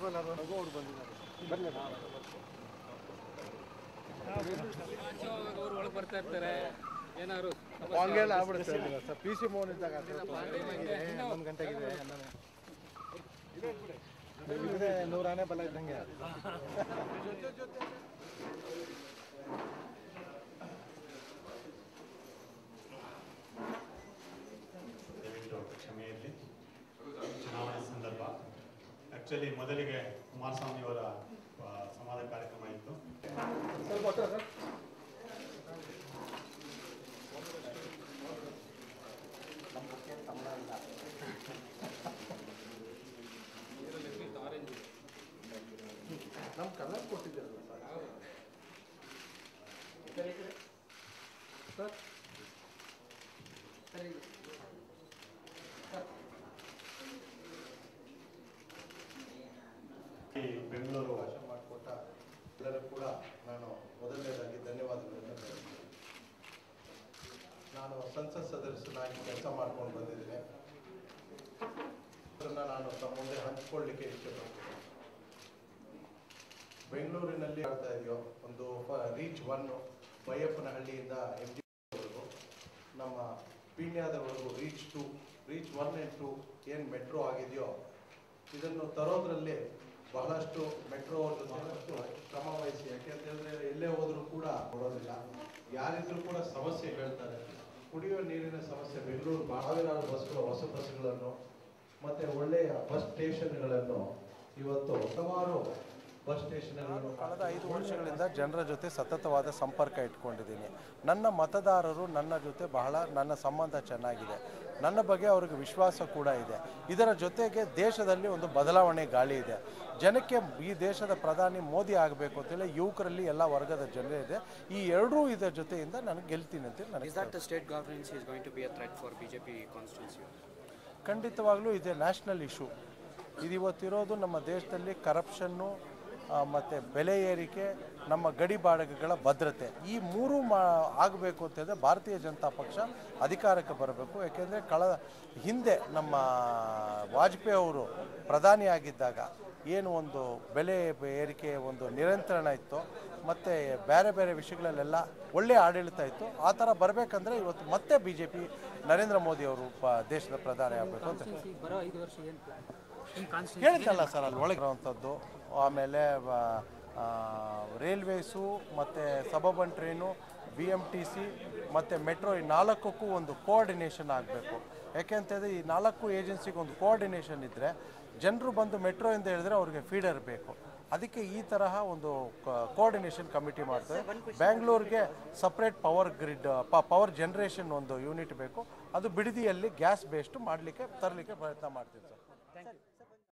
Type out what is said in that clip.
ಅವ್ರು ಒಳಗೆ ಬರ್ತಾ ಇರ್ತಾರೆ ಏನಾದ್ರು ಹಂಗೆಲ್ಲ ಆಗ್ಬಿಡುತ್ತೆ ಸರ್ ಪಿ ಸಿ ಮೋಹನ್ ಇದ್ದಾಗ ಹನ್ನೊಂದು ಗಂಟೆಗಿದೆ ಹನ್ನೊಂದು ಇದ್ರೆ ನೂರಾನೇ ಬಲ ಇದ್ದಂಗೆ ದಯವಿಟ್ಟು ಕ್ಷಮೆ ಇರಲಿ ಚುನಾವಣೆ ಸಂದರ್ಭ ಆ್ಯಕ್ಚುಲಿ ಮೊದಲಿಗೆ ಕುಮಾರಸ್ವಾಮಿ ಅವರ ಆ, ಸಂವಾದ ಕಾರ್ಯಕ್ರಮ ಇತ್ತು ನಮ್ಮ ಕಲರ್ ಕೊಟ್ಟಿದ್ದಾರಲ್ಲ ಸರ್ ಸರ್ ಈ ಬೆಂಗಳೂರು ಅವಕಾಶ ಮಾಡಿಕೊಟ್ಟ ಎಲ್ಲರೂ ಕೂಡ ನಾನು ಮೊದಲನೇದಾಗಿ ಧನ್ಯವಾದಗಳನ್ನು ಹೇಳ್ತೀನಿ ನಾನು ಸಂಸತ್ ಸದಸ್ಯನಾಗಿ ಕೆಲಸ ಮಾಡ್ಕೊಂಡು ಬಂದಿದ್ದೇನೆ ಅದನ್ನು ನಾನು ತಮ್ಮ ಮುಂದೆ ಹಂಚಿಕೊಳ್ಳಿಕ್ಕೆ ಇಷ್ಟಪಡ್ತೀನಿ ಬೆಂಗಳೂರಿನಲ್ಲಿ ಆಗ್ತಾ ಇದೆಯೋ ಒಂದು ರೀಚ್ ಒನ್ ಬೈಯಪ್ಪನಹಳ್ಳಿಯಿಂದ ಎಂ ಜಿ ವರೆಗೂ ನಮ್ಮ ಪೀಣ್ಯದವರೆಗೂ reach two reach one and two ಏನು ಮೆಟ್ರೋ ಆಗಿದೆಯೋ ಇದನ್ನು ತರೋದ್ರಲ್ಲಿ ಬಹಳಷ್ಟು ಮೆಟ್ರೋ ಜೊತೆ ಶ್ರಮ ವಹಿಸಿ ಯಾಕೆಂತ ಹೇಳಿದ್ರೆ ಎಲ್ಲೇ ಹೋದರೂ ಕೂಡ ಕೊಡೋದಿಲ್ಲ ಯಾರಿದ್ರು ಕೂಡ ಸಮಸ್ಯೆ ಹೇಳ್ತಾರೆ ಕುಡಿಯುವ ನೀರಿನ ಸಮಸ್ಯೆ ಬೆಂಗಳೂರು ಸಾವಿರಾರು ಬಸ್ಗಳು ಹೊಸ ಬಸ್ಗಳನ್ನು ಮತ್ತೆ ಒಳ್ಳೆಯ ಬಸ್ ಸ್ಟೇಷನ್ಗಳನ್ನು ಇವತ್ತು ಸುಮಾರು ಬಸ್ ಸ್ಟೇಷನ್ಗಳನ್ನು ಕಳೆದ ಐದು ವರ್ಷಗಳಿಂದ ಜನರ ಜೊತೆ ಸತತವಾದ ಸಂಪರ್ಕ ಇಟ್ಕೊಂಡಿದ್ದೀನಿ ನನ್ನ ಮತದಾರರು ನನ್ನ ಜೊತೆ ಬಹಳ ನನ್ನ ಸಂಬಂಧ ಚೆನ್ನಾಗಿದೆ ನನ್ನ ಬಗ್ಗೆ ಅವ್ರಿಗೆ ವಿಶ್ವಾಸ ಕೂಡ ಇದೆ ಇದರ ಜೊತೆಗೆ ದೇಶದಲ್ಲಿ ಒಂದು ಬದಲಾವಣೆ ಗಾಳಿ ಇದೆ ಜನಕ್ಕೆ ಈ ದೇಶದ ಪ್ರಧಾನಿ ಮೋದಿ ಆಗಬೇಕು ಅಂತೇಳಿ ಯುವಕರಲ್ಲಿ ಎಲ್ಲ ವರ್ಗದ ಜನರೇ ಇದೆ ಈ ಎರಡೂ ಇದರ ಜೊತೆಯಿಂದ ನಾನು ಗೆಲ್ತೀನಿ ಅಂತ Is ನನಗೆ that the state governance is going to be a threat for BJP constituency? ಖಂಡಿತವಾಗ್ಲೂ ಇದೆ ನ್ಯಾಷನಲ್ ಇಶ್ಯೂ ಇದು ಇವತ್ತಿರೋದು ನಮ್ಮ ದೇಶದಲ್ಲಿ ಕರಪ್ಷನ್ನು ಮತ್ತು ಬೆಲೆ ಏರಿಕೆ ನಮ್ಮ ಗಡಿ ಬಾಡಗೆಗಳ ಭದ್ರತೆ ಈ ಮೂರು ಮಾ ಆಗಬೇಕು ಅಂತಂದರೆ ಭಾರತೀಯ ಜನತಾ ಪಕ್ಷ ಅಧಿಕಾರಕ್ಕೆ ಬರಬೇಕು ಯಾಕೆಂದರೆ ಕಳ ಹಿಂದೆ ನಮ್ಮ ವಾಜಪೇಯಿ ಅವರು ಪ್ರಧಾನಿಯಾಗಿದ್ದಾಗ ಏನು ಒಂದು ಬೆಲೆ ಏರಿಕೆ ಒಂದು ನಿಯಂತ್ರಣ ಇತ್ತು ಮತ್ತು ಬೇರೆ ಬೇರೆ ವಿಷಯಗಳಲ್ಲೆಲ್ಲ ಒಳ್ಳೆಯ ಆಡಳಿತ ಇತ್ತು ಆ ಥರ ಬರಬೇಕಂದ್ರೆ ಇವತ್ತು ಮತ್ತೆ B J P Narendra Modi ಅವರು ಪ ದೇಶದ ಪ್ರಧಾನಿ ಆಗಬೇಕು ಅಂತ ಬರೋ ಐದು ವರ್ಷ ಏನು ನಿಮ್ಮ ಕಾನ್ಸ್ಟಿಟ್ಯೂನ್ಸಿ ಹೇಳಿದ್ದಲ್ಲ ಸರ್ ಅಲ್ಲಿ ಒಳಗಿರುವಂಥದ್ದು ಆಮೇಲೆ ರೈಲ್ವೇಸು ಮತ್ತು suburban train B M T C ಮತ್ತು ಮೆಟ್ರೋ ಈ ನಾಲ್ಕಕ್ಕೂ ಒಂದು ಕೋಆರ್ಡಿನೇಷನ್ ಆಗಬೇಕು ಯಾಕೆಂತಂದರೆ ಈ ನಾಲ್ಕು ಏಜೆನ್ಸಿಗೆ ಒಂದು ಕೋಆರ್ಡಿನೇಷನ್ ಇದ್ದರೆ ಜನರು ಬಂದು ಮೆಟ್ರೋಯಿಂದ ಹೇಳಿದ್ರೆ ಅವ್ರಿಗೆ ಫೀಡರ್ ಬೇಕು ಅದಕ್ಕೆ ಈ ತರಹ ಒಂದು ಕೋಆರ್ಡಿನೇಷನ್ ಕಮಿಟಿ ಮಾಡ್ತಾರೆ ಬ್ಯಾಂಗ್ಳೂರಿಗೆ separate power grid power generation ಒಂದು ಯೂನಿಟ್ ಬೇಕು ಅದು ಬಿಡದಿಯಲ್ಲಿ ಗ್ಯಾಸ್ ಬೇಸ್ಡು ಮಾಡಲಿಕ್ಕೆ ತರಲಿಕ್ಕೆ ಪ್ರಯತ್ನ ಮಾಡ್ತೀವಿ ಸರ್